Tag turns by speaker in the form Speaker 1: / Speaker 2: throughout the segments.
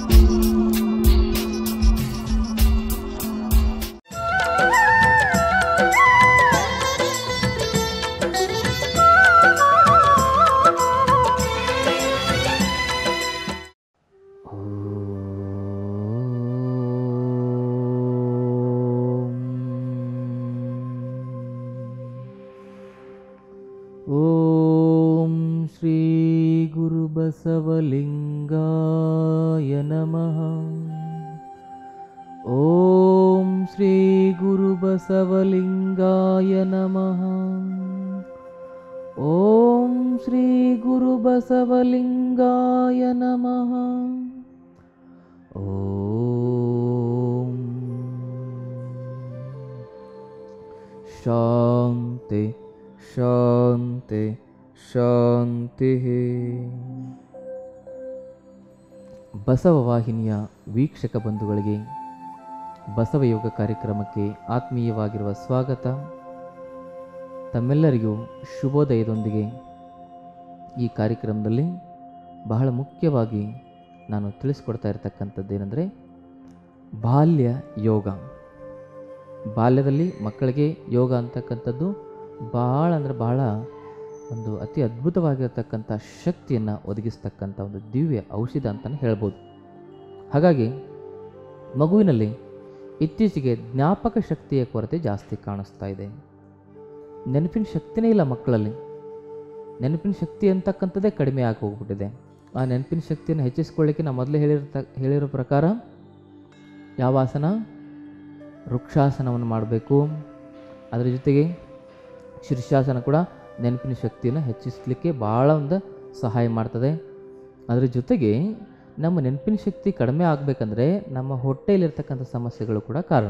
Speaker 1: ॐ श्रीगुरुबसवलिङ्गाय नमः ॐ श्रीगुरुबसवलिङ्गाय नमः ॐ श्रीगुरुबसवलिङ्गाय नमः ॐ ಶಾಂತಿ ಶಾಂತಿ ಶಾಂತಿ ಬಸವ ವಾಹಿನಿಯ ವೀಕ್ಷಕ ಬಂಧುಗಳಿಗೆ ಬಸವಯೋಗ ಕಾರ್ಯಕ್ರಮಕ್ಕೆ ಆತ್ಮೀಯವಾಗಿರುವ ಸ್ವಾಗತ ತಮ್ಮೆಲ್ಲರಿಗೂ ಶುಭೋದಯದೊಂದಿಗೆ ಈ ಕಾರ್ಯಕ್ರಮದಲ್ಲಿ ಬಹಳ ಮುಖ್ಯವಾಗಿ ನಾನು ತಿಳಿಸ್ಕೊಡ್ತಾ ಇರತಕ್ಕಂಥದ್ದೇನೆಂದರೆ ಬಾಲ್ಯ ಯೋಗ ಬಾಲ್ಯದಲ್ಲಿ ಮಕ್ಕಳಿಗೆ ಯೋಗ ಅಂತಕ್ಕಂಥದ್ದು ಭಾಳ ಅಂದರೆ ಭಾಳ ಒಂದು ಅತಿ ಅದ್ಭುತವಾಗಿರತಕ್ಕಂಥ ಶಕ್ತಿಯನ್ನು ಒದಗಿಸ್ತಕ್ಕಂಥ ಒಂದು ದಿವ್ಯ ಔಷಧ ಅಂತಲೇ ಹೇಳ್ಬೋದು ಹಾಗಾಗಿ ಮಗುವಿನಲ್ಲಿ ಇತ್ತೀಚೆಗೆ ಜ್ಞಾಪಕ ಶಕ್ತಿಯ ಕೊರತೆ ಜಾಸ್ತಿ ಕಾಣಿಸ್ತಾ ಇದೆ ನೆನಪಿನ ಶಕ್ತಿನೇ ಇಲ್ಲ ಮಕ್ಕಳಲ್ಲಿ ನೆನಪಿನ ಶಕ್ತಿ ಅಂತಕ್ಕಂಥದ್ದೇ ಕಡಿಮೆ ಆಗಿ ಹೋಗ್ಬಿಟ್ಟಿದೆ ಆ ನೆನಪಿನ ಶಕ್ತಿಯನ್ನು ಹೆಚ್ಚಿಸ್ಕೊಳ್ಳಿಕ್ಕೆ ನಾವು ಮೊದಲೇ ಹೇಳಿರ್ತ ಹೇಳಿರೋ ಪ್ರಕಾರ ಯಾವ ಆಸನ ವೃಕ್ಷಾಸನವನ್ನು ಮಾಡಬೇಕು ಅದರ ಜೊತೆಗೆ ಶೀರ್ಷಾಸನ ಕೂಡ ನೆನಪಿನ ಶಕ್ತಿಯನ್ನು ಹೆಚ್ಚಿಸಲಿಕ್ಕೆ ಭಾಳ ಒಂದು ಸಹಾಯ ಮಾಡ್ತದೆ ಅದರ ಜೊತೆಗೆ ನಮ್ಮ ನೆನಪಿನ ಶಕ್ತಿ ಕಡಿಮೆ ಆಗಬೇಕಂದ್ರೆ ನಮ್ಮ ಹೊಟ್ಟೆಯಲ್ಲಿರ್ತಕ್ಕಂಥ ಸಮಸ್ಯೆಗಳು ಕೂಡ ಕಾರಣ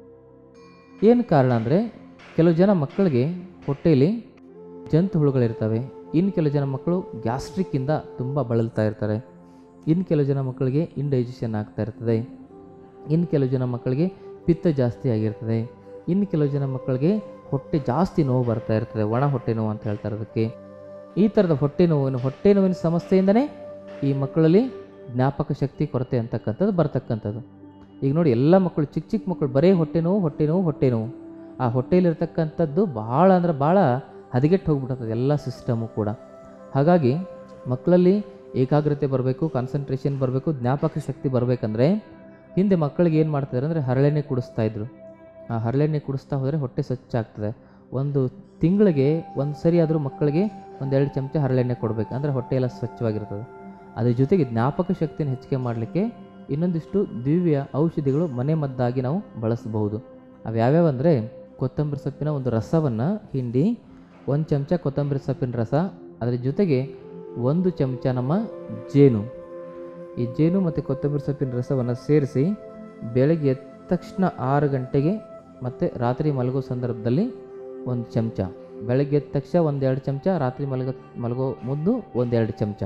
Speaker 1: ಏನು ಕಾರಣ ಅಂದರೆ ಕೆಲವು ಜನ ಮಕ್ಕಳಿಗೆ ಹೊಟ್ಟೆಯಲ್ಲಿ ಜಂತು ಹುಳುಗಳಿರ್ತವೆ ಇನ್ನು ಕೆಲವು ಜನ ಮಕ್ಕಳು ಗ್ಯಾಸ್ಟ್ರಿಕ್ಕಿಂದ ತುಂಬ ಬಳಲ್ತಾ ಇರ್ತಾರೆ ಇನ್ನು ಕೆಲವು ಜನ ಮಕ್ಕಳಿಗೆ ಇಂಡೈಜೆಷನ್ ಆಗ್ತಾ ಇರ್ತದೆ ಇನ್ನು ಕೆಲವು ಜನ ಮಕ್ಕಳಿಗೆ ಪಿತ್ತ ಜಾಸ್ತಿ ಆಗಿರ್ತದೆ ಇನ್ನು ಕೆಲವು ಜನ ಮಕ್ಕಳಿಗೆ ಹೊಟ್ಟೆ ಜಾಸ್ತಿ ನೋವು ಬರ್ತಾ ಇರ್ತದೆ ಒಣ ಹೊಟ್ಟೆ ನೋವು ಅಂತ ಹೇಳ್ತಾರೆ ಅದಕ್ಕೆ ಈ ಥರದ ಹೊಟ್ಟೆ ನೋವಿನ ಹೊಟ್ಟೆ ನೋವಿನ ಸಮಸ್ಯೆಯಿಂದನೇ ಈ ಮಕ್ಕಳಲ್ಲಿ ಜ್ಞಾಪಕ ಶಕ್ತಿ ಕೊರತೆ ಅಂತಕ್ಕಂಥದ್ದು ಬರ್ತಕ್ಕಂಥದ್ದು ಈಗ ನೋಡಿ ಎಲ್ಲ ಮಕ್ಕಳು ಚಿಕ್ಕ ಚಿಕ್ಕ ಮಕ್ಕಳು ಬರೀ ಹೊಟ್ಟೆ ನೋವು ಹೊಟ್ಟೆ ನೋವು ಹೊಟ್ಟೆ ನೋವು ಆ ಹೊಟ್ಟೆಯಲ್ಲಿರ್ತಕ್ಕಂಥದ್ದು ಭಾಳ ಅಂದ್ರೆ ಭಾಳ ಹದಗೆಟ್ಟು ಹೋಗ್ಬಿಡ್ತದೆ ಎಲ್ಲ ಸಿಸ್ಟಮು ಕೂಡ ಹಾಗಾಗಿ ಮಕ್ಕಳಲ್ಲಿ ಏಕಾಗ್ರತೆ ಬರಬೇಕು ಕಾನ್ಸಂಟ್ರೇಷನ್ ಬರಬೇಕು ಜ್ಞಾಪಕ ಶಕ್ತಿ ಬರಬೇಕಂದ್ರೆ ಹಿಂದೆ ಮಕ್ಕಳಿಗೆ ಏನು ಮಾಡ್ತಿದ್ದಾರೆ ಅಂದರೆ ಹರಳೆಣ್ಣೆ ಕುಡಿಸ್ತಾ ಇದ್ರು ಆ ಹರಳೆಣ್ಣೆ ಕುಡಿಸ್ತಾ ಹೋದರೆ ಹೊಟ್ಟೆ ಸ್ವಚ್ಛ ಆಗ್ತದೆ ಒಂದು ತಿಂಗಳಿಗೆ ಒಂದು ಸರಿ ಆದರೂ ಮಕ್ಕಳಿಗೆ ಒಂದೆರಡು ಚಮಚ ಹರಳೆಣ್ಣೆ ಕೊಡಬೇಕು ಅಂದರೆ ಹೊಟ್ಟೆ ಎಲ್ಲ ಸ್ವಚ್ಛವಾಗಿರ್ತದೆ ಅದ್ರ ಜೊತೆಗೆ ಜ್ಞಾಪಕ ಶಕ್ತಿಯನ್ನು ಹೆಚ್ಚಿಗೆ ಮಾಡಲಿಕ್ಕೆ ಇನ್ನೊಂದಿಷ್ಟು ದಿವ್ಯ ಔಷಧಿಗಳು ಮನೆ ಮದ್ದಾಗಿ ನಾವು ಬಳಸಬಹುದು ಅವು ಯಾವ್ಯಾವ ಅಂದರೆ ಕೊತ್ತಂಬರಿ ಸೊಪ್ಪಿನ ಒಂದು ರಸವನ್ನು ಹಿಂಡಿ ಒಂದು ಚಮಚ ಕೊತ್ತಂಬರಿ ಸೊಪ್ಪಿನ ರಸ ಅದರ ಜೊತೆಗೆ ಒಂದು ಚಮಚ ನಮ್ಮ ಜೇನು ಈ ಜೇನು ಮತ್ತು ಕೊತ್ತಂಬರಿ ಸೊಪ್ಪಿನ ರಸವನ್ನು ಸೇರಿಸಿ ಬೆಳಗ್ಗೆ ಎದ್ದ ತಕ್ಷಣ ಆರು ಗಂಟೆಗೆ ಮತ್ತು ರಾತ್ರಿ ಮಲಗೋ ಸಂದರ್ಭದಲ್ಲಿ ಒಂದು ಚಮಚ ಬೆಳಗ್ಗೆ ಎದ್ದ ತಕ್ಷಣ ಒಂದೆರಡು ಚಮಚ ರಾತ್ರಿ ಮಲಗೋ ಮಲಗೋ ಮುದ್ದು ಒಂದೆರಡು ಚಮಚ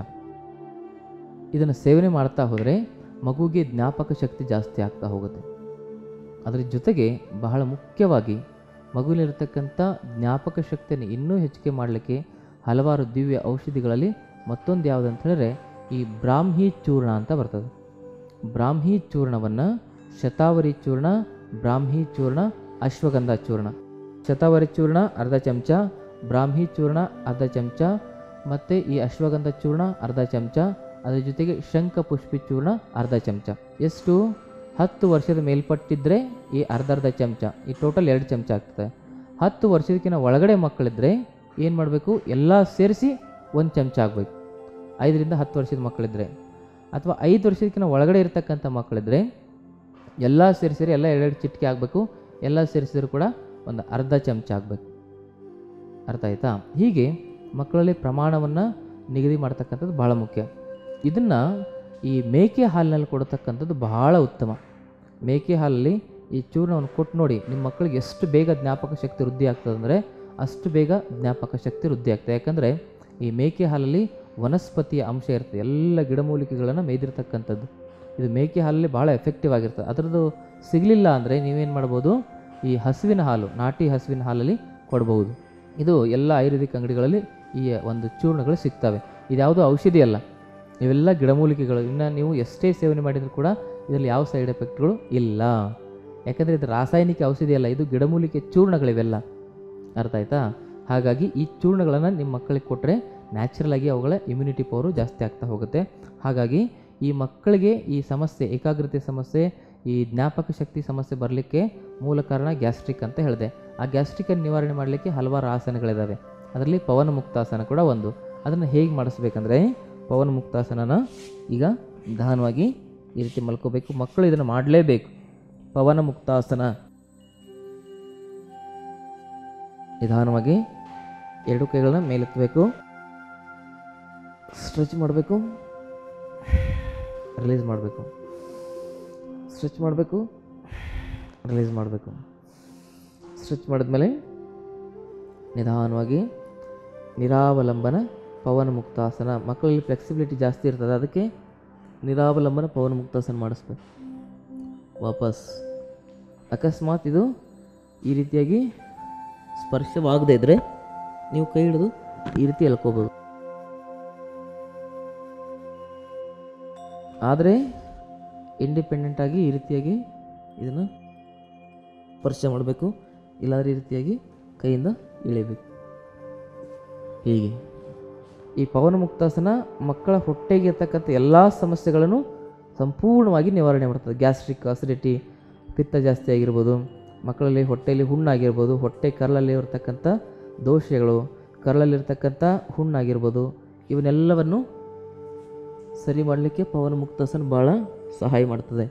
Speaker 1: ಇದನ್ನು ಸೇವನೆ ಮಾಡ್ತಾ ಹೋದರೆ ಮಗುವಿಗೆ ಜ್ಞಾಪಕ ಶಕ್ತಿ ಜಾಸ್ತಿ ಆಗ್ತಾ ಹೋಗುತ್ತೆ ಅದರ ಜೊತೆಗೆ ಬಹಳ ಮುಖ್ಯವಾಗಿ ಮಗುವಿನಲ್ಲಿರ್ತಕ್ಕಂಥ ಜ್ಞಾಪಕ ಶಕ್ತಿಯನ್ನು ಇನ್ನೂ ಹೆಚ್ಚಿಗೆ ಮಾಡಲಿಕ್ಕೆ ಹಲವಾರು ದಿವ್ಯ ಔಷಧಿಗಳಲ್ಲಿ ಮತ್ತೊಂದು ಯಾವುದು ಅಂತ ಹೇಳಿದ್ರೆ ಈ ಬ್ರಾಹ್ಮಿ ಚೂರ್ಣ ಅಂತ ಬರ್ತದೆ ಬ್ರಾಹ್ಮಿ ಚೂರ್ಣವನ್ನು ಶತಾವರಿ ಚೂರ್ಣ ಬ್ರಾಹ್ಮಿ ಚೂರ್ಣ ಅಶ್ವಗಂಧ ಚೂರ್ಣ ಶತಾವರಿ ಚೂರ್ಣ ಅರ್ಧ ಚಮಚ ಬ್ರಾಹ್ಮಿ ಚೂರ್ಣ ಅರ್ಧ ಚಮಚ ಮತ್ತು ಈ ಅಶ್ವಗಂಧ ಚೂರ್ಣ ಅರ್ಧ ಚಮಚ ಅದರ ಜೊತೆಗೆ ಶಂಖ ಪುಷ್ಪಿ ಚೂರ್ಣ ಅರ್ಧ ಚಮಚ ಎಷ್ಟು ಹತ್ತು ವರ್ಷದ ಮೇಲ್ಪಟ್ಟಿದ್ದರೆ ಈ ಅರ್ಧ ಅರ್ಧ ಚಮಚ ಈ ಟೋಟಲ್ ಎರಡು ಚಮಚ ಆಗ್ತದೆ ಹತ್ತು ವರ್ಷದಕ್ಕಿಂತ ಒಳಗಡೆ ಮಕ್ಕಳಿದ್ರೆ ಏನು ಮಾಡಬೇಕು ಎಲ್ಲ ಸೇರಿಸಿ ಒಂದು ಚಮಚ ಆಗಬೇಕು ಐದರಿಂದ ಹತ್ತು ವರ್ಷದ ಮಕ್ಕಳಿದ್ರೆ ಅಥವಾ ಐದು ವರ್ಷದಕ್ಕಿಂತ ಒಳಗಡೆ ಇರತಕ್ಕಂಥ ಮಕ್ಕಳಿದ್ರೆ ಎಲ್ಲ ಸೇರಿಸಿದ್ರೆ ಎಲ್ಲ ಎರಡೆರಡು ಚಿಟಿಕೆ ಆಗಬೇಕು ಎಲ್ಲ ಸೇರಿಸಿದ್ರು ಕೂಡ ಒಂದು ಅರ್ಧ ಚಮಚ ಆಗಬೇಕು ಅರ್ಥ ಆಯ್ತಾ ಹೀಗೆ ಮಕ್ಕಳಲ್ಲಿ ಪ್ರಮಾಣವನ್ನು ನಿಗದಿ ಮಾಡ್ತಕ್ಕಂಥದ್ದು ಬಹಳ ಮುಖ್ಯ ಇದನ್ನು ಈ ಮೇಕೆ ಹಾಲಿನಲ್ಲಿ ಕೊಡತಕ್ಕಂಥದ್ದು ಬಹಳ ಉತ್ತಮ ಮೇಕೆ ಹಾಲಲ್ಲಿ ಈ ಚೂರ್ಣವನ್ನು ಕೊಟ್ಟು ನೋಡಿ ನಿಮ್ಮ ಮಕ್ಕಳಿಗೆ ಎಷ್ಟು ಬೇಗ ಜ್ಞಾಪಕ ಶಕ್ತಿ ವೃದ್ಧಿ ಆಗ್ತದೆ ಅಂದರೆ ಅಷ್ಟು ಬೇಗ ಜ್ಞಾಪಕ ಶಕ್ತಿ ವೃದ್ಧಿ ಆಗ್ತದೆ ಯಾಕಂದರೆ ಈ ಮೇಕೆ ಹಾಲಲ್ಲಿ ವನಸ್ಪತಿಯ ಅಂಶ ಇರ್ತದೆ ಎಲ್ಲ ಗಿಡಮೂಲಿಕೆಗಳನ್ನು ಮೇಯ್ದಿರ್ತಕ್ಕಂಥದ್ದು ಇದು ಮೇಕೆ ಹಾಲಲ್ಲಿ ಭಾಳ ಎಫೆಕ್ಟಿವ್ ಆಗಿರ್ತದೆ ಅದರದ್ದು ಸಿಗಲಿಲ್ಲ ಅಂದರೆ ನೀವೇನು ಮಾಡ್ಬೋದು ಈ ಹಸುವಿನ ಹಾಲು ನಾಟಿ ಹಸುವಿನ ಹಾಲಲ್ಲಿ ಕೊಡ್ಬೋದು ಇದು ಎಲ್ಲ ಆಯುರ್ವೇದಿಕ್ ಅಂಗಡಿಗಳಲ್ಲಿ ಈ ಒಂದು ಚೂರ್ಣಗಳು ಸಿಗ್ತವೆ ಇದ್ಯಾವುದೋ ಔಷಧಿ ಅಲ್ಲ ಇವೆಲ್ಲ ಗಿಡಮೂಲಿಕೆಗಳು ಇನ್ನು ನೀವು ಎಷ್ಟೇ ಸೇವನೆ ಮಾಡಿದರೂ ಕೂಡ ಇದರಲ್ಲಿ ಯಾವ ಸೈಡ್ ಎಫೆಕ್ಟ್ಗಳು ಇಲ್ಲ ಯಾಕಂದರೆ ಇದು ರಾಸಾಯನಿಕ ಔಷಧಿ ಅಲ್ಲ ಇದು ಗಿಡಮೂಲಿಕೆ ಚೂರ್ಣಗಳಿವೆಲ್ಲ ಅರ್ಥ ಆಯ್ತಾ ಹಾಗಾಗಿ ಈ ಚೂರ್ಣಗಳನ್ನು ನಿಮ್ಮ ಮಕ್ಕಳಿಗೆ ಕೊಟ್ಟರೆ ನ್ಯಾಚುರಲ್ ಆಗಿ ಅವುಗಳ ಇಮ್ಯುನಿಟಿ ಪವರು ಜಾಸ್ತಿ ಆಗ್ತಾ ಹೋಗುತ್ತೆ ಹಾಗಾಗಿ ಈ ಮಕ್ಕಳಿಗೆ ಈ ಸಮಸ್ಯೆ ಏಕಾಗ್ರತೆ ಸಮಸ್ಯೆ ಈ ಜ್ಞಾಪಕ ಶಕ್ತಿ ಸಮಸ್ಯೆ ಬರಲಿಕ್ಕೆ ಮೂಲ ಕಾರಣ ಗ್ಯಾಸ್ಟ್ರಿಕ್ ಅಂತ ಹೇಳಿದೆ ಆ ಗ್ಯಾಸ್ಟ್ರಿಕನ್ನು ನಿವಾರಣೆ ಮಾಡಲಿಕ್ಕೆ ಹಲವಾರು ಆಸನಗಳಿದ್ದಾವೆ ಅದರಲ್ಲಿ ಪವನ ಮುಕ್ತಾಸನ ಕೂಡ ಒಂದು ಅದನ್ನು ಹೇಗೆ ಮಾಡಿಸ್ಬೇಕಂದ್ರೆ ಪವನ ಮುಕ್ತಾಸನನ ಈಗ ನಿಧಾನವಾಗಿ ಈ ರೀತಿ ಮಲ್ಕೋಬೇಕು ಮಕ್ಕಳು ಇದನ್ನು ಮಾಡಲೇಬೇಕು ಪವನ ಮುಕ್ತಾಸನ ನಿಧಾನವಾಗಿ ಎರಡು ಕೈಗಳನ್ನ ಮೇಲೆತ್ತಬೇಕು ಸ್ಟ್ರೆಚ್ ಮಾಡಬೇಕು ರಿಲೀಸ್ ಮಾಡಬೇಕು ಸ್ಟ್ರೆಚ್ ಮಾಡಬೇಕು ರಿಲೀಸ್ ಮಾಡಬೇಕು ಸ್ಟ್ರೆಚ್ ಮಾಡಿದ್ಮೇಲೆ ನಿಧಾನವಾಗಿ ನಿರಾವಲಂಬನ ಪವನ ಮುಕ್ತಾಸನ ಮಕ್ಕಳಲ್ಲಿ ಫ್ಲೆಕ್ಸಿಬಿಲಿಟಿ ಜಾಸ್ತಿ ಇರ್ತದೆ ಅದಕ್ಕೆ ನಿರಾವಲಂಬನ ಪವನ ಮುಕ್ತಾಸನ ಮಾಡಿಸ್ಬೇಕು ವಾಪಸ್ ಅಕಸ್ಮಾತ್ ಇದು ಈ ರೀತಿಯಾಗಿ ಸ್ಪರ್ಶವಾಗದೇ ಇದ್ದರೆ ನೀವು ಕೈ ಹಿಡಿದು ಈ ರೀತಿ ಎಳ್ಕೋಬೋದು ಆದರೆ ಇಂಡಿಪೆಂಡೆಂಟಾಗಿ ಈ ರೀತಿಯಾಗಿ ಇದನ್ನು ಸ್ಪರ್ಶ ಮಾಡಬೇಕು ಇಲ್ಲಾಂದರೆ ಈ ರೀತಿಯಾಗಿ ಕೈಯಿಂದ ಇಳಿಬೇಕು ಹೀಗೆ ಈ ಪವನ ಮುಕ್ತಾಸನ ಮಕ್ಕಳ ಹೊಟ್ಟೆಗೆ ಇರ್ತಕ್ಕಂಥ ಎಲ್ಲ ಸಮಸ್ಯೆಗಳನ್ನು ಸಂಪೂರ್ಣವಾಗಿ ನಿವಾರಣೆ ಮಾಡ್ತದೆ ಗ್ಯಾಸ್ಟ್ರಿಕ್ ಅಸಿಡಿಟಿ ಪಿತ್ತ ಜಾಸ್ತಿ ಆಗಿರ್ಬೋದು ಮಕ್ಕಳಲ್ಲಿ ಹೊಟ್ಟೆಯಲ್ಲಿ ಹುಣ್ಣಾಗಿರ್ಬೋದು ಹೊಟ್ಟೆ ಕರಳಲ್ಲಿ ಇರತಕ್ಕಂಥ ದೋಷಗಳು ಕರಳಲ್ಲಿರ್ತಕ್ಕಂಥ ಹುಣ್ಣಾಗಿರ್ಬೋದು ಇವನ್ನೆಲ್ಲವನ್ನು ಸರಿ ಮಾಡಲಿಕ್ಕೆ ಪವನ ಮುಕ್ತಾಸನ ಭಾಳ ಸಹಾಯ ಮಾಡ್ತದೆ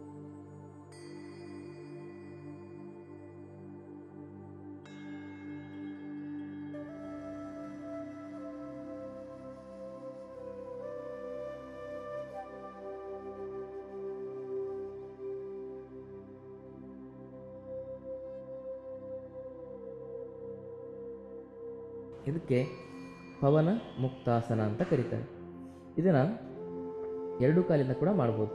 Speaker 1: ಇದಕ್ಕೆ ಪವನ ಮುಕ್ತಾಸನ ಅಂತ ಕರೀತಾರೆ ಇದನ್ನು ಎರಡು ಕಾಲಿಂದ ಕೂಡ ಮಾಡ್ಬೋದು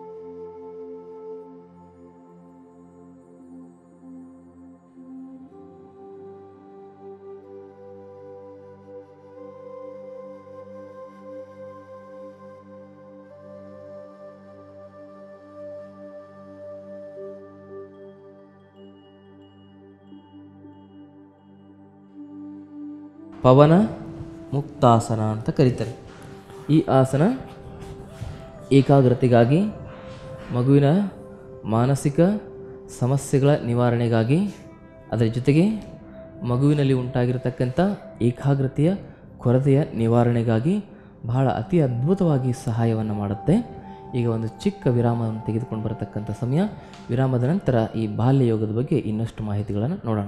Speaker 1: ಪವನ ಮುಕ್ತಾಸನ ಅಂತ ಕರೀತಾರೆ ಈ ಆಸನ ಏಕಾಗ್ರತೆಗಾಗಿ ಮಗುವಿನ ಮಾನಸಿಕ ಸಮಸ್ಯೆಗಳ ನಿವಾರಣೆಗಾಗಿ ಅದರ ಜೊತೆಗೆ ಮಗುವಿನಲ್ಲಿ ಉಂಟಾಗಿರತಕ್ಕಂಥ ಏಕಾಗ್ರತೆಯ ಕೊರತೆಯ ನಿವಾರಣೆಗಾಗಿ ಬಹಳ ಅತಿ ಅದ್ಭುತವಾಗಿ ಸಹಾಯವನ್ನು ಮಾಡುತ್ತೆ ಈಗ ಒಂದು ಚಿಕ್ಕ ವಿರಾಮವನ್ನು ತೆಗೆದುಕೊಂಡು ಬರತಕ್ಕಂಥ ಸಮಯ ವಿರಾಮದ ನಂತರ ಈ ಬಾಲ್ಯ ಯೋಗದ ಬಗ್ಗೆ ಇನ್ನಷ್ಟು ಮಾಹಿತಿಗಳನ್ನು ನೋಡೋಣ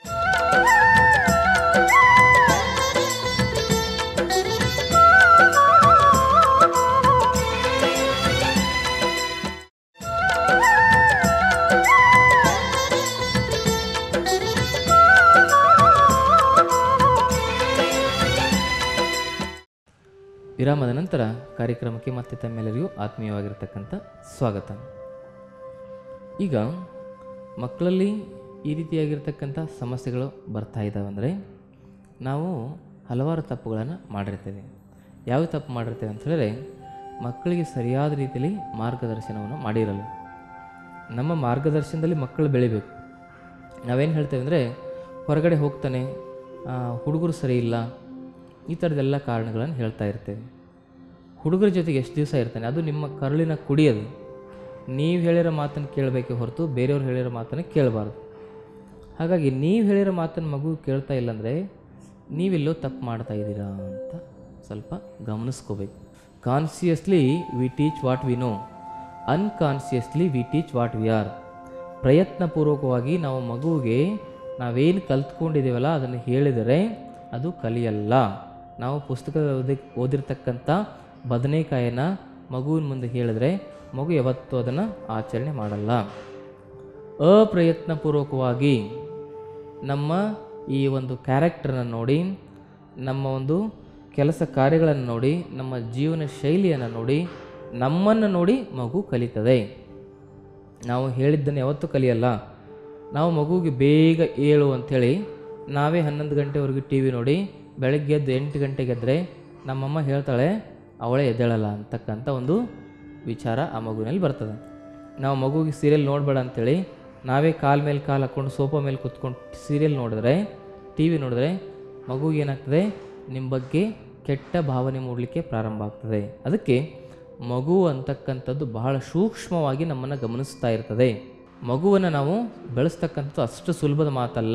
Speaker 1: ವಿರಾಮದ ನಂತರ ಕಾರ್ಯಕ್ರಮಕ್ಕೆ ಮತ್ತೆ ತಮ್ಮೆಲ್ಲರಿಗೂ ಆತ್ಮೀಯವಾಗಿರ್ತಕ್ಕಂಥ ಸ್ವಾಗತ ಈಗ ಮಕ್ಕಳಲ್ಲಿ ಈ ರೀತಿಯಾಗಿರ್ತಕ್ಕಂಥ ಸಮಸ್ಯೆಗಳು ಬರ್ತಾ ಇದ್ದಾವೆ ಅಂದರೆ ನಾವು ಹಲವಾರು ತಪ್ಪುಗಳನ್ನು ಮಾಡಿರ್ತೇವೆ ಯಾವ ತಪ್ಪು ಮಾಡಿರ್ತೇವೆ ಅಂತ ಹೇಳಿದ್ರೆ ಮಕ್ಕಳಿಗೆ ಸರಿಯಾದ ರೀತಿಯಲ್ಲಿ ಮಾರ್ಗದರ್ಶನವನ್ನು ಮಾಡಿರಲ್ಲ ನಮ್ಮ ಮಾರ್ಗದರ್ಶನದಲ್ಲಿ ಮಕ್ಕಳು ಬೆಳಿಬೇಕು ನಾವೇನು ಹೇಳ್ತೇವೆ ಅಂದರೆ ಹೊರಗಡೆ ಹೋಗ್ತಾನೆ ಆ, ಹುಡುಗರು ಸರಿ ಇಲ್ಲ ಈ ಥರದ್ದೆಲ್ಲ ಕಾರಣಗಳನ್ನು ಹೇಳ್ತಾ ಇರ್ತೇವೆ ಹುಡುಗರ ಜೊತೆಗೆ ಎಷ್ಟು ದಿವಸ ಇರ್ತಾನೆ ಅದು ನಿಮ್ಮ ಕರುಳಿನ ಕುಡಿಯೋದು ನೀವು ಹೇಳಿರೋ ಮಾತನ್ನು ಕೇಳಬೇಕೆ ಹೊರತು ಬೇರೆಯವ್ರು ಹೇಳಿರೋ ಮಾತನ್ನು ಕೇಳಬಾರ್ದು ಹಾಗಾಗಿ ನೀವು ಹೇಳಿರೋ ಮಾತನ್ನು ಮಗು ಕೇಳ್ತಾ ಇಲ್ಲಾಂದರೆ ನೀವೆಲ್ಲೋ ತಪ್ಪು ಮಾಡ್ತಾ ಇದ್ದೀರಾ ಅಂತ ಸ್ವಲ್ಪ ಗಮನಿಸ್ಕೋಬೇಕು consciously we teach what we know unconsciously we teach what we are ಪ್ರಯತ್ನಪೂರ್ವಕವಾಗಿ ನಾವು ಮಗುವಿಗೆ ನಾವೇನು ಕಲ್ತ್ಕೊಂಡಿದ್ದೀವಲ್ಲ ಅದನ್ನು ಹೇಳಿದರೆ ಅದು ಕಲಿಯಲ್ಲ ನಾವು ಪುಸ್ತಕದ ಓದಿ ಓದಿರ್ತಕ್ಕಂಥ ಬದನೆಕಾಯಿನ ಮಗುವಿನ ಮುಂದೆ ಹೇಳಿದ್ರೆ ಮಗು ಯಾವತ್ತೂ ಅದನ್ನು ಆಚರಣೆ ಮಾಡಲ್ಲ ಅಪ್ರಯತ್ನಪೂರ್ವಕವಾಗಿ ನಮ್ಮ ಈ ಒಂದು ಕ್ಯಾರೆಕ್ಟರನ್ನು ನೋಡಿ ನಮ್ಮ ಒಂದು ಕೆಲಸ ಕಾರ್ಯಗಳನ್ನು ನೋಡಿ ನಮ್ಮ ಜೀವನ ಶೈಲಿಯನ್ನು ನೋಡಿ ನಮ್ಮನ್ನು ನೋಡಿ ಮಗು ಕಲಿತದೆ ನಾವು ಹೇಳಿದ್ದನ್ನು ಯಾವತ್ತೂ ಕಲಿಯಲ್ಲ ನಾವು ಮಗುವಿಗೆ ಬೇಗ ಏಳು ಅಂಥೇಳಿ ನಾವೇ ಹನ್ನೊಂದು ಗಂಟೆವರೆಗೂ ಟಿ ವಿ ನೋಡಿ ಬೆಳಗ್ಗೆ ಎದ್ದು ಎಂಟು ಗಂಟೆಗೆ ಎದ್ದರೆ ನಮ್ಮಮ್ಮ ಹೇಳ್ತಾಳೆ ಅವಳೇ ಎದ್ದೇಳಲ್ಲ ಅಂತಕ್ಕಂಥ ಒಂದು ವಿಚಾರ ಆ ಮಗುವಿನಲ್ಲಿ ಬರ್ತದೆ ನಾವು ಮಗುವಿಗೆ ಸೀರಿಯಲ್ ನೋಡಬೇಡ ಅಂತೇಳಿ ನಾವೇ ಕಾಲ ಮೇಲೆ ಕಾಲು ಹಾಕ್ಕೊಂಡು ಸೋಫಾ ಮೇಲೆ ಕುತ್ಕೊಂಡು ಸೀರಿಯಲ್ ನೋಡಿದ್ರೆ ಟಿ ವಿ ನೋಡಿದ್ರೆ ಮಗುಗೆ ಏನಾಗ್ತದೆ ನಿಮ್ಮ ಬಗ್ಗೆ ಕೆಟ್ಟ ಭಾವನೆ ಮೂಡಲಿಕ್ಕೆ ಪ್ರಾರಂಭ ಆಗ್ತದೆ ಅದಕ್ಕೆ ಮಗು ಅಂತಕ್ಕಂಥದ್ದು ಬಹಳ ಸೂಕ್ಷ್ಮವಾಗಿ ನಮ್ಮನ್ನು ಗಮನಿಸ್ತಾ ಇರ್ತದೆ ಮಗುವನ್ನು ನಾವು ಬೆಳೆಸ್ತಕ್ಕಂಥದ್ದು ಅಷ್ಟು ಸುಲಭದ ಮಾತಲ್ಲ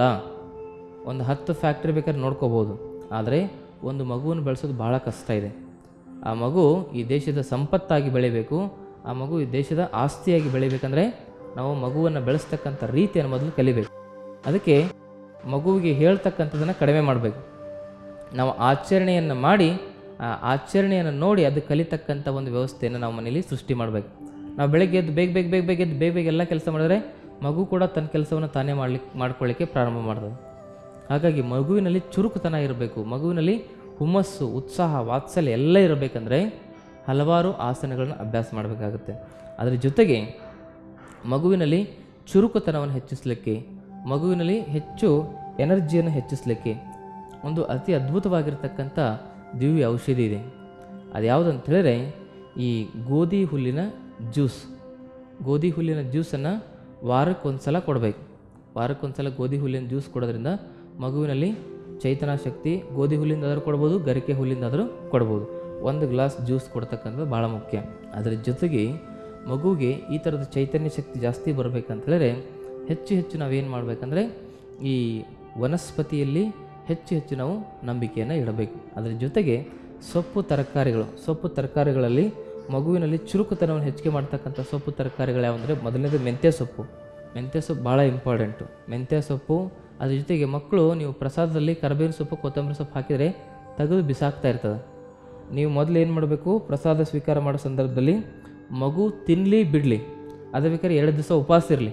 Speaker 1: ಒಂದು ಹತ್ತು ಫ್ಯಾಕ್ಟ್ರಿ ಬೇಕಾದ್ರೆ ನೋಡ್ಕೋಬೋದು ಆದರೆ ಒಂದು ಮಗುವನ್ನು ಬೆಳೆಸೋದು ಭಾಳ ಕಷ್ಟ ಇದೆ ಆ ಮಗು ಈ ದೇಶದ ಸಂಪತ್ತಾಗಿ ಬೆಳಿಬೇಕು ಆ ಮಗು ಈ ದೇಶದ ಆಸ್ತಿಯಾಗಿ ಬೆಳಿಬೇಕಂದ್ರೆ ನಾವು ಮಗುವನ್ನು ಬೆಳೆಸ್ತಕ್ಕಂಥ ರೀತಿಯನ್ನು ಮೊದಲು ಕಲಿಬೇಕು ಅದಕ್ಕೆ ಮಗುವಿಗೆ ಹೇಳ್ತಕ್ಕಂಥದ್ದನ್ನು ಕಡಿಮೆ ಮಾಡಬೇಕು ನಾವು ಆಚರಣೆಯನ್ನು ಮಾಡಿ ಆ ಆಚರಣೆಯನ್ನು ನೋಡಿ ಅದು ಕಲಿತಕ್ಕಂಥ ಒಂದು ವ್ಯವಸ್ಥೆಯನ್ನು ನಾವು ಮನೇಲಿ ಸೃಷ್ಟಿ ಮಾಡಬೇಕು ನಾವು ಬೆಳಗ್ಗೆ ಎದ್ದು ಬೇಗ ಬೇಗ ಬೇಗ ಬೇಗ ಎದ್ದು ಬೇಗ ಬೇಗ ಎಲ್ಲ ಕೆಲಸ ಮಾಡಿದ್ರೆ ಮಗು ಕೂಡ ತನ್ನ ಕೆಲಸವನ್ನು ತಾನೇ ಮಾಡ್ಲಿಕ್ಕೆ ಮಾಡ್ಕೊಳ್ಳಿಕ್ಕೆ ಪ್ರಾರಂಭ ಮಾಡ್ತದೆ ಹಾಗಾಗಿ ಮಗುವಿನಲ್ಲಿ ಚುರುಕುತನ ಇರಬೇಕು ಮಗುವಿನಲ್ಲಿ ಹುಮ್ಮಸ್ಸು ಉತ್ಸಾಹ ವಾತ್ಸಲ್ಯ ಎಲ್ಲ ಇರಬೇಕಂದ್ರೆ ಹಲವಾರು ಆಸನಗಳನ್ನು ಅಭ್ಯಾಸ ಮಾಡಬೇಕಾಗುತ್ತೆ ಅದರ ಜೊತೆಗೆ ಮಗುವಿನಲ್ಲಿ ಚುರುಕುತನವನ್ನು ಹೆಚ್ಚಿಸಲಿಕ್ಕೆ ಮಗುವಿನಲ್ಲಿ ಹೆಚ್ಚು ಎನರ್ಜಿಯನ್ನು ಹೆಚ್ಚಿಸಲಿಕ್ಕೆ ಒಂದು ಅತಿ ಅದ್ಭುತವಾಗಿರ್ತಕ್ಕಂಥ ದಿವ್ಯ ಔಷಧಿ ಇದೆ ಅದು ಯಾವುದಂತ ಹೇಳಿದ್ರೆ ಈ ಗೋಧಿ ಹುಲ್ಲಿನ ಜ್ಯೂಸ್ ಗೋಧಿ ಹುಲ್ಲಿನ ಜ್ಯೂಸನ್ನು ವಾರಕ್ಕೊಂದು ಸಲ ಕೊಡಬೇಕು ವಾರಕ್ಕೊಂದು ಗೋಧಿ ಹುಲ್ಲಿನ ಜ್ಯೂಸ್ ಕೊಡೋದ್ರಿಂದ ಮಗುವಿನಲ್ಲಿ ಚೈತನ್ಯ ಶಕ್ತಿ ಗೋಧಿ ಹುಲ್ಲಿಂದಾದರೂ ಕೊಡ್ಬೋದು ಗರಿಕೆ ಹುಲ್ಲಿಂದಾದರೂ ಕೊಡ್ಬೋದು ಒಂದು ಗ್ಲಾಸ್ ಜ್ಯೂಸ್ ಕೊಡ್ತಕ್ಕಂಥದ್ದು ಭಾಳ ಮುಖ್ಯ ಅದರ ಜೊತೆಗೆ ಮಗುವಿಗೆ ಈ ಥರದ ಚೈತನ್ಯ ಶಕ್ತಿ ಜಾಸ್ತಿ ಬರಬೇಕಂತ ಹೇಳಿದ್ರೆ ಹೆಚ್ಚು ಹೆಚ್ಚು ನಾವೇನು ಮಾಡಬೇಕಂದ್ರೆ ಈ ವನಸ್ಪತಿಯಲ್ಲಿ ಹೆಚ್ಚು ಹೆಚ್ಚು ನಾವು ನಂಬಿಕೆಯನ್ನು ಇಡಬೇಕು ಅದರ ಜೊತೆಗೆ ಸೊಪ್ಪು ತರಕಾರಿಗಳು ಸೊಪ್ಪು ತರಕಾರಿಗಳಲ್ಲಿ ಮಗುವಿನಲ್ಲಿ ಚುರುಕುತನವನ್ನು ಹೆಚ್ಚಿಗೆ ಮಾಡ್ತಕ್ಕಂಥ ಸೊಪ್ಪು ತರಕಾರಿಗಳು ಯಾವಂದರೆ ಮೊದಲನೇದು ಮೆಂತ್ಯ ಸೊಪ್ಪು ಮೆಂತ್ಯ ಸೊಪ್ಪು ಭಾಳ ಇಂಪಾರ್ಟೆಂಟು ಮೆಂತ್ಯ ಸೊಪ್ಪು ಅದ್ರ ಜೊತೆಗೆ ಮಕ್ಕಳು ನೀವು ಪ್ರಸಾದದಲ್ಲಿ ಕರಿಬೇವಿನ ಸೊಪ್ಪು ಕೊತ್ತಂಬರಿ ಸೊಪ್ಪು ಹಾಕಿದರೆ ತೆಗೆದು ಬಿಸಾಕ್ತಾ ಇರ್ತದೆ ನೀವು ಮೊದಲು ಏನು ಮಾಡಬೇಕು ಪ್ರಸಾದ ಸ್ವೀಕಾರ ಮಾಡೋ ಸಂದರ್ಭದಲ್ಲಿ ಮಗು ತಿನ್ನಲಿ ಬಿಡಲಿ ಅದು ಬೇಕಾದ್ರೆ ಎರಡು ದಿವಸ ಉಪವಾಸ ಇರಲಿ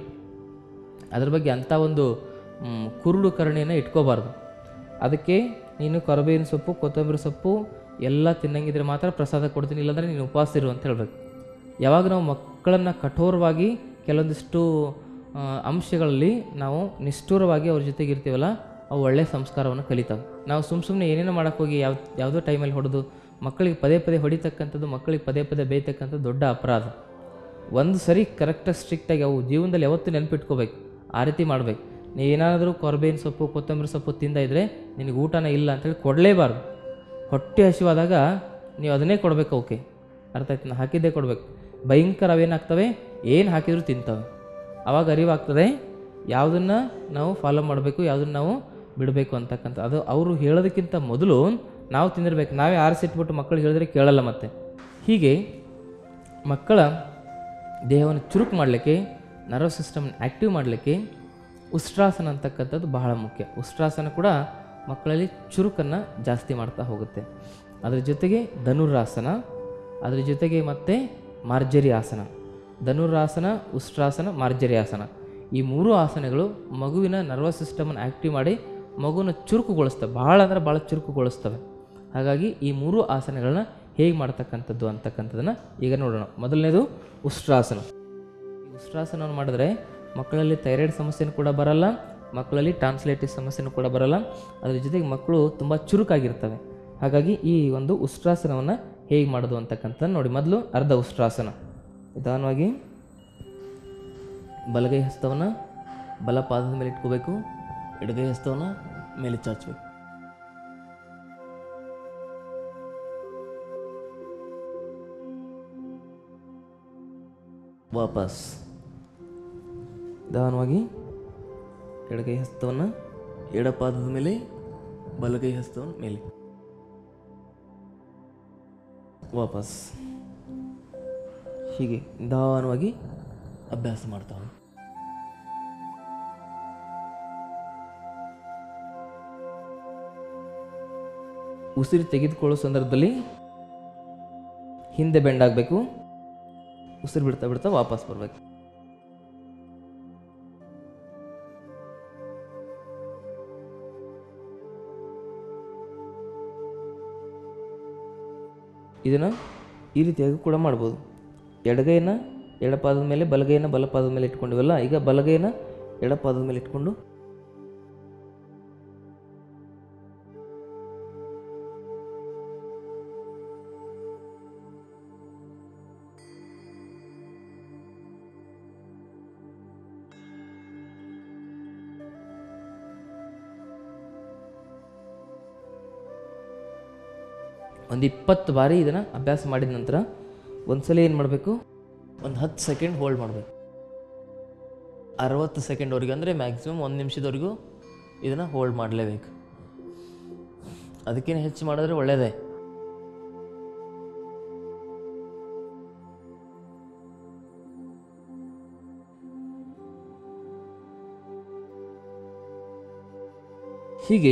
Speaker 1: ಅದ್ರ ಬಗ್ಗೆ ಅಂಥ ಒಂದು ಮ್, ಕುರುಡು ಕರುಣೆಯನ್ನು ಇಟ್ಕೋಬಾರ್ದು ಅದಕ್ಕೆ ನೀನು ಕರಿಬೇವಿನ ಸೊಪ್ಪು ಕೊತ್ತಂಬರಿ ಸೊಪ್ಪು ಎಲ್ಲ ತಿನ್ನಂಗಿದ್ರೆ ಮಾತ್ರ ಪ್ರಸಾದ ಕೊಡ್ತೀನಿ ಇಲ್ಲಾಂದರೆ ನೀನು ಉಪವಾಸ ಇರು ಅಂತ ಹೇಳಬೇಕು ಯಾವಾಗ ನಾವು ಮಕ್ಕಳನ್ನು ಕಠೋರವಾಗಿ ಕೆಲವೊಂದಿಷ್ಟು ಆ, ಅಂಶಗಳಲ್ಲಿ ನಾವು ನಿಷ್ಠೂರವಾಗಿ ಅವ್ರ ಜೊತೆಗೆ ಇರ್ತೀವಲ್ಲ ಅವು ಒಳ್ಳೆಯ ಸಂಸ್ಕಾರವನ್ನು ಕಲಿತಾವೆ ನಾವು ಸುಮ್ಮ ಸುಮ್ಮನೆ ಏನೇನೋ ಮಾಡೋಕ್ಕೆ ಹೋಗಿ ಯಾವ ಯಾವುದೋ ಟೈಮಲ್ಲಿ ಹೊಡೆದು ಮಕ್ಕಳಿಗೆ ಪದೇ ಪದೇ ಹೊಡಿತಕ್ಕಂಥದ್ದು ಮಕ್ಕಳಿಗೆ ಪದೇ ಪದೇ ಬೇಯ್ತಕ್ಕಂಥದ್ದು ದೊಡ್ಡ ಅಪರಾಧ ಒಂದು ಸರಿ ಕರೆಕ್ಟಾಗಿ ಸ್ಟ್ರಿಕ್ಟಾಗಿ ಅವು ಜೀವನದಲ್ಲಿ ಯಾವತ್ತೂ ನೆನಪಿಟ್ಕೋಬೇಕು ಆ ರೀತಿ ಮಾಡಬೇಕು ನೀ ಏನಾದರೂ ಕೊರಬೇವಿನ ಸೊಪ್ಪು ಕೊತ್ತಂಬರಿ ಸೊಪ್ಪು ತಿಂದ ಇದ್ದರೆ ನಿನಗೆ ಊಟನೇ ಇಲ್ಲ ಅಂತೇಳಿ ಕೊಡಲೇಬಾರ್ದು ಹೊಟ್ಟೆ ಹಸಿವಾದಾಗ ನೀವು ಅದನ್ನೇ ಕೊಡಬೇಕು ಅವಕ್ಕೆ ಅರ್ಥ ಆಯ್ತು ನಾ ಹಾಕಿದ್ದೇ ಕೊಡಬೇಕು ಭಯಂಕರ ಅವೇನಾಗ್ತವೆ ಏನು ಹಾಕಿದರೂ ತಿಂತವೆ ಆವಾಗ ಅರಿವಾಗ್ತದೆ ಯಾವುದನ್ನು ನಾವು ಫಾಲೋ ಮಾಡಬೇಕು ಯಾವುದನ್ನು ನಾವು ಬಿಡಬೇಕು ಅಂತಕ್ಕಂಥ ಅದು ಅವರು ಹೇಳೋದಕ್ಕಿಂತ ಮೊದಲು ನಾವು ತಿಂದಿರ್ಬೇಕು ನಾವೇ ಆರಿಸಿಟ್ಬಿಟ್ಟು ಮಕ್ಕಳು ಹೇಳಿದ್ರೆ ಕೇಳಲ್ಲ ಮತ್ತೆ ಹೀಗೆ ಮಕ್ಕಳ ದೇಹವನ್ನು ಚುರುಕು ಮಾಡಲಿಕ್ಕೆ ನರ್ವ್ ಸಿಸ್ಟಮ್ ಆ್ಯಕ್ಟಿವ್ ಮಾಡಲಿಕ್ಕೆ ಉಷ್ಟ್ರಾಸನ ಅಂತಕ್ಕಂಥದ್ದು ಬಹಳ ಮುಖ್ಯ ಉಷ್ಟ್ರಾಸನ ಕೂಡ ಮಕ್ಕಳಲ್ಲಿ ಚುರುಕನ್ನು ಜಾಸ್ತಿ ಮಾಡ್ತಾ ಹೋಗುತ್ತೆ ಅದರ ಜೊತೆಗೆ ಧನುರಾಸನ ಅದರ ಜೊತೆಗೆ ಮತ್ತೆ ಮಾರ್ಜರಿ ಆಸನ ಧನುರಾಸನ ಉಷ್ಟ್ರಾಸನ ಮಾರ್ಜರಿ ಆಸನ ಈ ಮೂರು ಆಸನಗಳು ಮಗುವಿನ ನರ್ವಸ್ ಸಿಸ್ಟಮನ್ನು ಆ್ಯಕ್ಟಿವ್ ಮಾಡಿ ಮಗುವಿನ ಚುರುಕುಗೊಳಿಸ್ತವೆ ಭಾಳ ಅಂದರೆ ಭಾಳ ಚುರುಕುಗೊಳಿಸ್ತವೆ ಹಾಗಾಗಿ ಈ ಮೂರು ಆಸನಗಳನ್ನ ಹೇಗೆ ಮಾಡ್ತಕ್ಕಂಥದ್ದು ಅಂತಕ್ಕಂಥದ್ದನ್ನು ಈಗ ನೋಡೋಣ ಮೊದಲನೇದು ಉಷ್ಟ್ರಾಸನ ಈ ಉಷ್ಟ್ರಾಸನವನ್ನು ಮಾಡಿದ್ರೆ ಮಕ್ಕಳಲ್ಲಿ ಥೈರಾಯ್ಡ್ ಸಮಸ್ಯೆನೂ ಕೂಡ ಬರಲ್ಲ ಮಕ್ಕಳಲ್ಲಿ ಟ್ರಾನ್ಸ್ಲೇಟಿವ್ ಸಮಸ್ಯೆನೂ ಕೂಡ ಬರಲ್ಲ ಅದ್ರ ಜೊತೆಗೆ ಮಕ್ಕಳು ತುಂಬ ಚುರುಕಾಗಿರ್ತವೆ ಹಾಗಾಗಿ ಈ ಒಂದು ಉಷ್ಟ್ರಾಸನವನ್ನು ಹೇಗೆ ಮಾಡೋದು ಅಂತಕ್ಕಂಥ ನೋಡಿ ಮೊದಲು ಅರ್ಧ ಉಷ್ಟ್ರಾಸನ ನಿಧಾನವಾಗಿ ಬಲಗೈ ಹಸ್ತವನ್ನು ಬಲ ಪಾದದ ಮೇಲೆ ಇಟ್ಕೋಬೇಕು ಎಡಗೈ ಹಸ್ತವನ್ನು ಮೇಲೆ ಚಾಚಬೇಕು ವಾಪಸ್ ನಿಧಾನವಾಗಿ ಎಡಗೈ ಹಸ್ತವನ್ನು ಎಡಪಾದದ ಮೇಲೆ ಬಲಗೈ ಹಸ್ತವನ್ನು ಮೇಲೆ ವಾಪಸ್ ಹೀಗೆ ನಿಧಾನವಾಗಿ ಅಭ್ಯಾಸ ಮಾಡ್ತಾವೆ ಉಸಿರು ತೆಗೆದುಕೊಳ್ಳೋ ಸಂದರ್ಭದಲ್ಲಿ ಹಿಂದೆ ಬೆಂಡಾಗಬೇಕು ಉಸಿರು ಬಿಡ್ತಾ ಬಿಡ್ತಾ ವಾಪಸ್ ಬರಬೇಕು ಇದನ್ನು ಈ ರೀತಿಯಾಗಿ ಕೂಡ ಮಾಡ್ಬೋದು ಎಡಗೈನ ಎಡಪಾದದ ಮೇಲೆ ಬಲಗೈನ ಬಲಪಾದದ ಮೇಲೆ ಇಟ್ಕೊಂಡಿವಲ್ಲ ಈಗ ಬಲಗೈನ ಎಡಪಾದದ ಮೇಲೆ ಇಟ್ಕೊಂಡು ಒಂದು ಇಪ್ಪತ್ತು ಬಾರಿ ಇದನ್ನು ಅಭ್ಯಾಸ ಮಾಡಿದ ನಂತರ ಒಂದ್ಸಲ ಏನು ಮಾಡಬೇಕು ಒಂದು ಹತ್ತು ಸೆಕೆಂಡ್ ಹೋಲ್ಡ್ ಮಾಡಬೇಕು ಅರವತ್ತು ಸೆಕೆಂಡ್ವರೆಗೆ ಅಂದರೆ ಮ್ಯಾಕ್ಸಿಮಮ್ ಒಂದು ನಿಮಿಷದವರೆಗೂ ಇದನ್ನು ಹೋಲ್ಡ್ ಮಾಡಲೇಬೇಕು ಅದಕ್ಕಿಂತ ಹೆಚ್ಚು ಮಾಡಿದ್ರೆ ಒಳ್ಳೆಯದೇ ಹೀಗೆ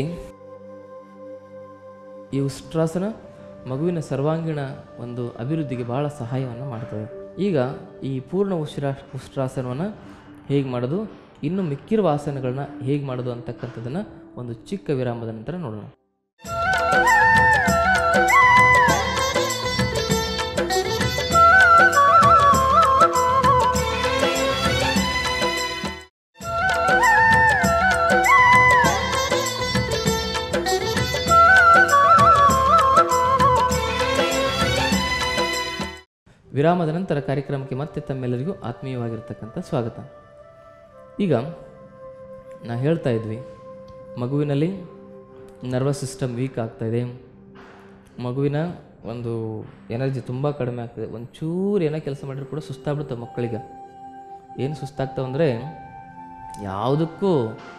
Speaker 1: ಈ ಉಷ್ಟ್ರಾಸನ ಮಗುವಿನ ಸರ್ವಾಂಗೀಣ ಒಂದು ಅಭಿವೃದ್ಧಿಗೆ ಬಹಳ ಸಹಾಯವನ್ನು ಮಾಡ್ತದೆ ಈಗ ಈ ಪೂರ್ಣ ಉಷ್ಟ್ರಾ ಉಷ್ಟ್ರಾಸನವನ್ನು ಹೇಗೆ ಮಾಡೋದು ಇನ್ನು ಮಿಕ್ಕಿರುವ ಆಸನಗಳನ್ನ ಹೇಗೆ ಮಾಡೋದು ಅಂತಕ್ಕಂಥದ್ದನ್ನು ಒಂದು ಚಿಕ್ಕ ವಿರಾಮದ ನಂತರ ನೋಡೋಣ ವಿರಾಮದ ನಂತರ ಕಾರ್ಯಕ್ರಮಕ್ಕೆ ಮತ್ತೆ ತಮ್ಮೆಲ್ಲರಿಗೂ ಆತ್ಮೀಯವಾಗಿರ್ತಕ್ಕಂಥ ಸ್ವಾಗತ ಈಗ ನಾ ಹೇಳ್ತಾ ಇದ್ವಿ ಮಗುವಿನಲ್ಲಿ ನರ್ವಸ್ ಸಿಸ್ಟಮ್ ವೀಕ್ ಆಗ್ತಾ ಇದೆ ಮಗುವಿನ ಒಂದು ಎನರ್ಜಿ ತುಂಬ ಕಡಿಮೆ ಆಗ್ತದೆ ಒಂಚೂರು ಏನೋ ಕೆಲಸ ಮಾಡಿದ್ರು ಕೂಡ ಸುಸ್ತಾಗ್ಬಿಡುತ್ತೆ ಮಕ್ಕಳಿಗೆ ಏನು ಸುಸ್ತಾಗ್ತಾವೆ ಅಂದರೆ ಯಾವುದಕ್ಕೂ